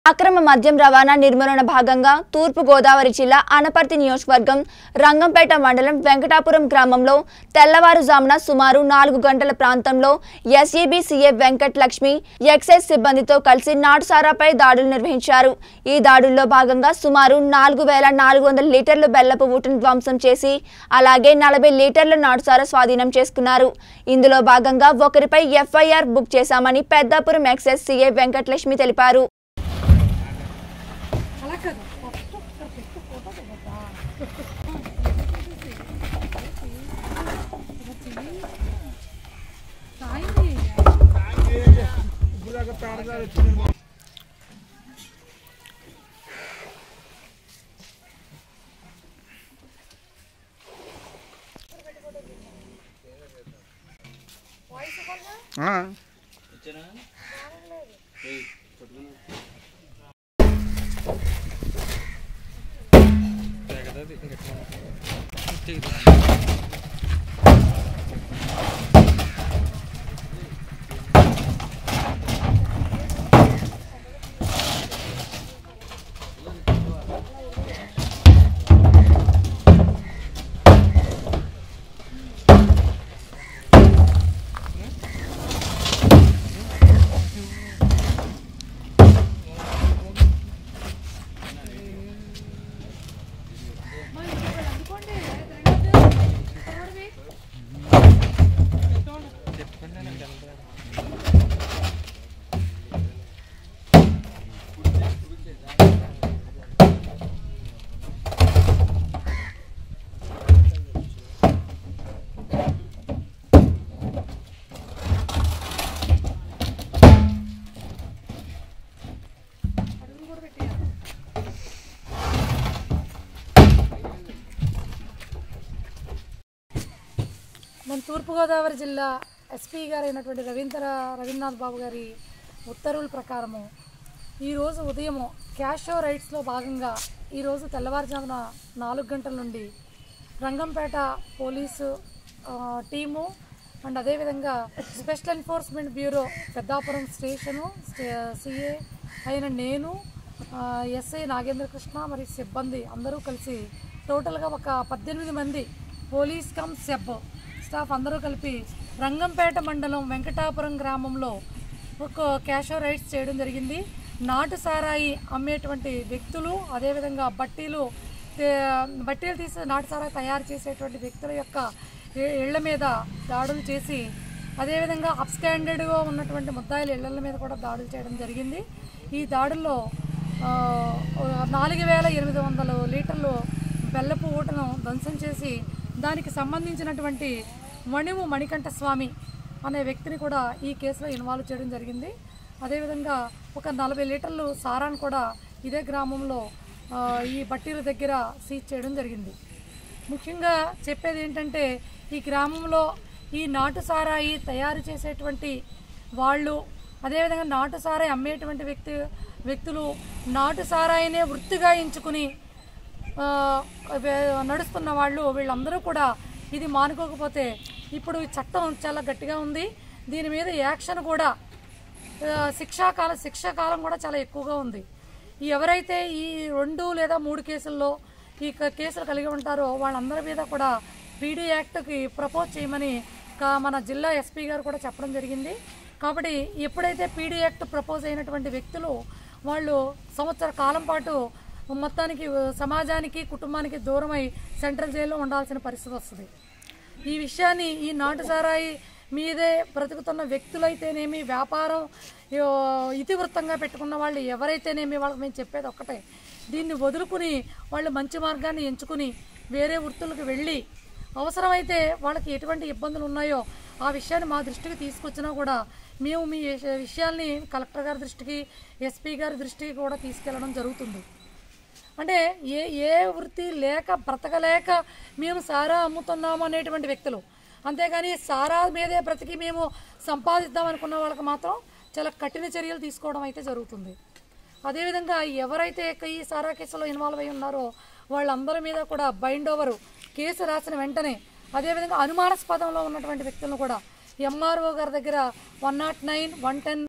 అక్రమ మద్యం రవాణా నిర్మూలన భాగంగా తూర్పు గోదావరి జిల్లా అనపర్తి నియోజకవర్గం రంగంపేట మండలం వెంకటాపురం గ్రామంలో తెల్లవారుజామున సుమారు నాలుగు గంటల ప్రాంతంలో SEB CA Venkat Lakshmi excise సిబ్బందితో కలిసి నాటుసారాపై దాడులు నిర్వహించారు ఈ దాడుల్లో భాగంగా సుమారు నాలుగు వేల నాలుగు వందల లీటర్ల బెల్లపు ఊటను ధ్వంసం చేసి అలాగే నలభై లీటర్ల నాటుసారా స్వాధీనం చేసుకున్నారు ఇందులో భాగంగా ఒకరిపై ఎఫ్ఐఆర్ బుక్ చేశామని పెద్దాపురం ఎక్సైజ్ సీఏ వెంకటలక్ష్మి తెలిపారు అలా కాదు ఫస్ట్ ఒక్కరు పెట్టు ఫోటో కదా సాయం చేయాలి మరి ఇక్కడ అందుకోండి తిరగదు అడుగులు కూడా పెట్టేయాలి మన తూర్పుగోదావరి జిల్లా ఎస్పీ గారు అయినటువంటి రవీంద్ర రవీంద్రనాథ్ బాబు గారి ఉత్తర్వుల ప్రకారము ఈరోజు ఉదయం క్యాషో రైట్స్లో భాగంగా ఈరోజు తెల్లవారుజామున నాలుగు గంటల నుండి రంగంపేట పోలీసు ఆ, టీము అండ్ అదేవిధంగా special enforcement bureau Peddapuram station CA అయిన నేను ఆ, ఎస్ఐ నాగేంద్ర కృష్ణ మరియు సిబ్బంది అందరూ కలిసి టోటల్గా ఒక పద్దెనిమిది మంది పోలీస్ కమ్ సెబ్ స్టాఫ్ అందరూ కలిపి రంగంపేట మండలం వెంకటాపురం గ్రామంలో ఒక క్యాషో రైడ్స్ చేయడం జరిగింది నాటు సారాయి అమ్మేటువంటి వ్యక్తులు అదేవిధంగా బట్టీలు తే- బట్టీలు తీసి నాటు సారాయి తయారు చేసేటువంటి వ్యక్తుల యొక్క ఇ- ఇళ్ల మీద దాడులు చేసి అదేవిధంగా అప్స్టాండర్డ్గా ఉన్నటువంటి ముద్దాయిల ఇళ్ల మీద కూడా దాడులు చేయడం జరిగింది ఈ దాడుల్లో ఆ, నాలుగు వేల ఎనిమిది వందల లీటర్లు బెల్లపు ఊటను ధ్వంసం చేసి దానికి సంబంధించినటువంటి మణిము మణికంఠ స్వామి అనే వ్యక్తిని కూడా ఈ కేసులో ఇన్వాల్వ్ చేయడం జరిగింది అదేవిధంగా ఒక నలభై లీటర్లు సారాన్ని కూడా ఇదే గ్రామంలో ఆ, ఈ బట్టీల దగ్గర సీజ్ చేయడం జరిగింది ముఖ్యంగా చెప్పేది ఏంటంటే ఈ గ్రామంలో ఈ నాటు సారాయి తయారు చేసేటువంటి వాళ్ళు అదేవిధంగా నాటు సారాయి అమ్మేటువంటి వ్యక్తి వ్యక్తులు నాటు సారాయినే వృత్తిగా ఎంచుకుని ఆ, వే- నడుస్తున్న వాళ్ళు వీళ్ళందరూ కూడా ఇది మానుకోకపోతే ఇప్పుడు ఈ చట్టం చాలా గట్టిగా ఉంది దీని మీద యాక్షన్ కూడా ఆ, శిక్షాకాలం శిక్షాకాలం కూడా చాలా ఎక్కువగా ఉంది ఈ ఎవరైతే ఈ రెండు లేదా మూడు కేసుల్లో ఈ క- కేసులు కలిగి ఉంటారో వాళ్ళందరి మీద కూడా పీడీ యాక్ట్కి ప్రపోజ్ చేయమని కా- మన జిల్లా ఎస్పీ గారు కూడా చెప్పడం జరిగింది కాబట్టి ఎప్పుడైతే పీడీ యాక్ట్ ప్రపోజ్ అయినటువంటి వ్యక్తులు వాళ్ళు సంవత్సర కాలం పాటు మొత్తానికి ఆ, సమాజానికి కుటుంబానికి దూరమై సెంట్రల్ జైల్లో ఉండాల్సిన పరిస్థితి వస్తుంది ఈ విషయాన్ని ఈ నాటు సారాయి మీదే బ్రతుకుతున్న వ్యక్తులైతేనేమి వ్యాపారం యో, ఇతివృత్తంగా పెట్టుకున్న వాళ్ళు ఎవరైతేనేమి వాళ్ళకి మేము చెప్పేది ఒక్కటే దీన్ని వదులుకుని వాళ్ళు మంచి మార్గాన్ని ఎంచుకుని వేరే వృత్తులకు వెళ్ళి అవసరమైతే వాళ్ళకి ఎటువంటి ఇబ్బందులు ఉన్నాయో ఆ విషయాన్ని మా దృష్టికి తీసుకొచ్చినా కూడా మేము మీ విషయాల్ని కలెక్టర్ గారి దృష్టికి ఎస్పీ గారి దృష్టికి కూడా తీసుకెళ్ళడం జరుగుతుంది అంటే ఏ ఏ వృత్తి లేక బ్రతకలేక మేము సారా అమ్ముతున్నాము అనేటువంటి వ్యక్తులు అంతేగాని సారా మీదే బ్రతికి మేము సంపాదిద్దాం అనుకున్న వాళ్ళకి మాత్రం చాలా కఠిన చర్యలు తీసుకోవడం అయితే జరుగుతుంది అదేవిధంగా ఎవరైతే ఈ సారా కేసులో ఇన్వాల్వ్ అయి ఉన్నారో వాళ్ళందరి మీద కూడా బైండ్ ఓవర్ కేసు రాసిన వెంటనే అదేవిధంగా అనుమానాస్పదంలో ఉన్నటువంటి వ్యక్తులను కూడా ఎంఆర్ఓ గారి దగ్గర one nought nine one ten